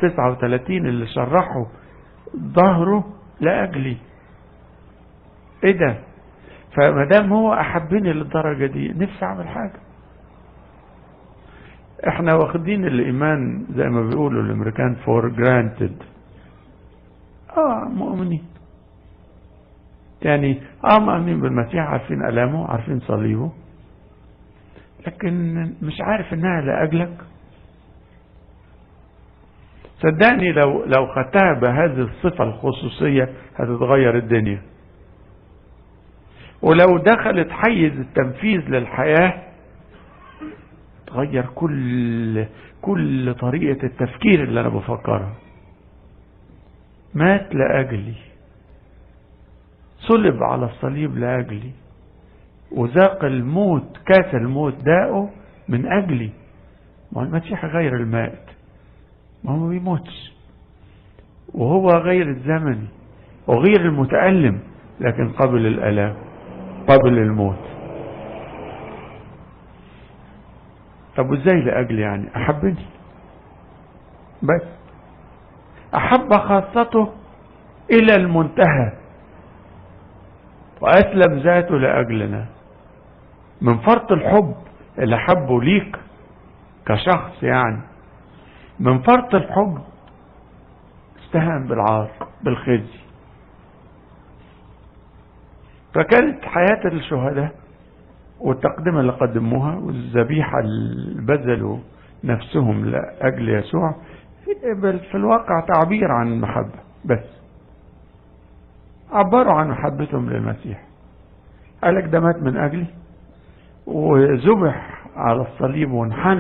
39 اللي شرحوا ظهره لأجلي ايه ده فما دام هو احبني للدرجة دي نفسي اعمل حاجة احنا واخدين الايمان زي ما بيقولوا الامريكان فور جرانتد اه مؤمنين يعني اه مؤمنين بالمسيح عارفين الامه عارفين صليبه لكن مش عارف انها لاجلك صدقني لو لو خدتها بهذه الصفة الخصوصية هتتغير الدنيا ولو دخلت حيز التنفيذ للحياة تغير كل كل طريقة التفكير اللي أنا بفكرها مات لأجلي صلب على الصليب لأجلي وذاق الموت كاس الموت داءه من أجلي ما المسيح غير المائت ما هو بيموتش وهو غير الزمني وغير المتألم لكن قبل الألام قبل الموت طب وازاي لأجل يعني أحبني بس أحب خاصته إلى المنتهى وأسلم ذاته لأجلنا من فرط الحب اللي حبه ليك كشخص يعني من فرط الحب استهان بالعار بالخزي فكانت حياة الشهداء والتقدمة اللي قدموها والذبيحة اللي بذلوا نفسهم لأجل يسوع في الواقع تعبير عن المحبة بس عبروا عن محبتهم للمسيح قالك ده مات من أجلي وذبح على الصليب وانحنى